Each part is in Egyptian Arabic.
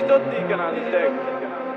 tutti i canali tecnici.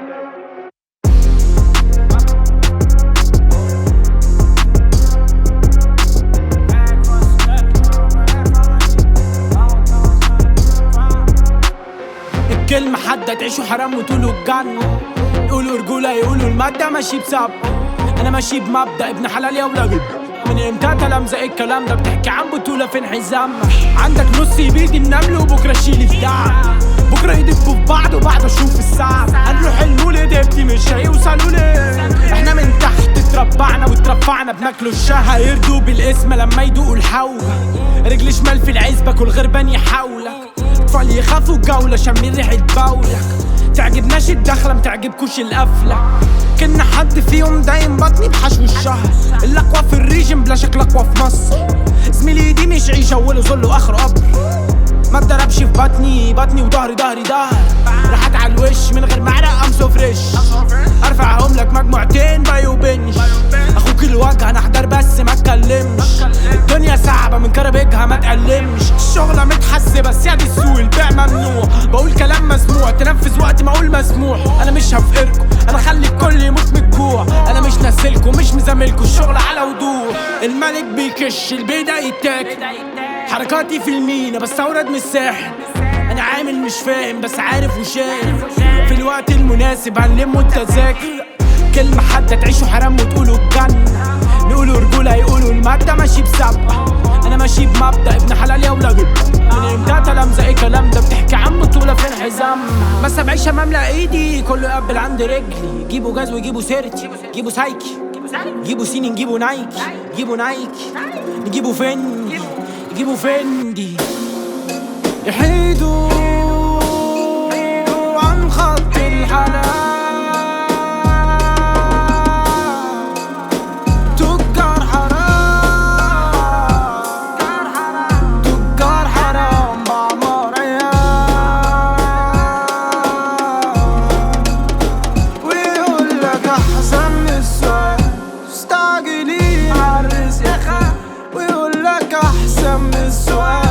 الكلمة حادة تعيشوا حرام وتقولوا الجنة يقولوا رجولة يقولوا المادة ماشي بسبب أنا ماشي بمبدأ ابن حلال يا ولاد من امتى تلمذة الكلام ده بتحكي عن بطولة فين حزامة عندك نص يبيد النمل وبكرة شيل الدعم بكرة يدفوا في بعض وبعد اشوف الساعة هنروح المولد ابني مش هيوصلوا ليه احنا من تحت اتربعنا واترفعنا بناكلوا الشهى يرضوا بالاسم لما يدوقوا الحوجة رجل شمال في العزبة كل غربان يحاولك اطفال يخافوا الجولة شامين ريحة بولك تعجبناش الدخلة متعجبكوش القفلة كنا حد فيهم دايم بطني بحشو الشهر الاقوى في الريجن بلا شكل اقوى في مصر زميلي دي مش عيشة اوله ظل واخره قبر ما اتضربش في بطني بطني وضهري ضهري ضهر راحت على الوش من غير معرق ام فريش ارفعهم لك مجموعتين باي وبنش اخوك الوجه انا احضر بس ما اتكلمش الدنيا صعبه من كربجها ما تقلمش الشغله متحسبه سيادة السوق البيع ممنوع بقول كلام مسموع تنفذ وقت ما اقول مسموح انا مش هفقركم انا خلي الكل يموت من الجوع انا مش نازلكم مش مزاملكم الشغل على وضوح الملك بيكش البيضة يتاكل حركاتي في المينا بس اورد من الساحل انا عامل مش فاهم بس عارف وشايف في الوقت المناسب هنلم التذاكر كلمة حتى تعيشوا حرام وتقولوا الجنة نقولوا رجولة يقولوا المادة ماشي بسبقة انا ماشي بمبدأ ابن حلال يا ولاد من امتى تلمذة ايه كلام ده بتحكي عن بطولة فين حزام بس بعيشها مملى ايدي كله يقبل عند رجلي جيبوا جاز ويجيبوا سيرتي جيبوا سايكي جيبوا سيني نجيبوا نايكي جيبوا نايكي نجيبوا فندي يجيبوا فندي يحيدوا عن خط الحلال تجار حرام تجار حرام بعمر عيال ويقول لك احسن من السؤال مستعجلين عالرزق ويقول لك احسن من السؤال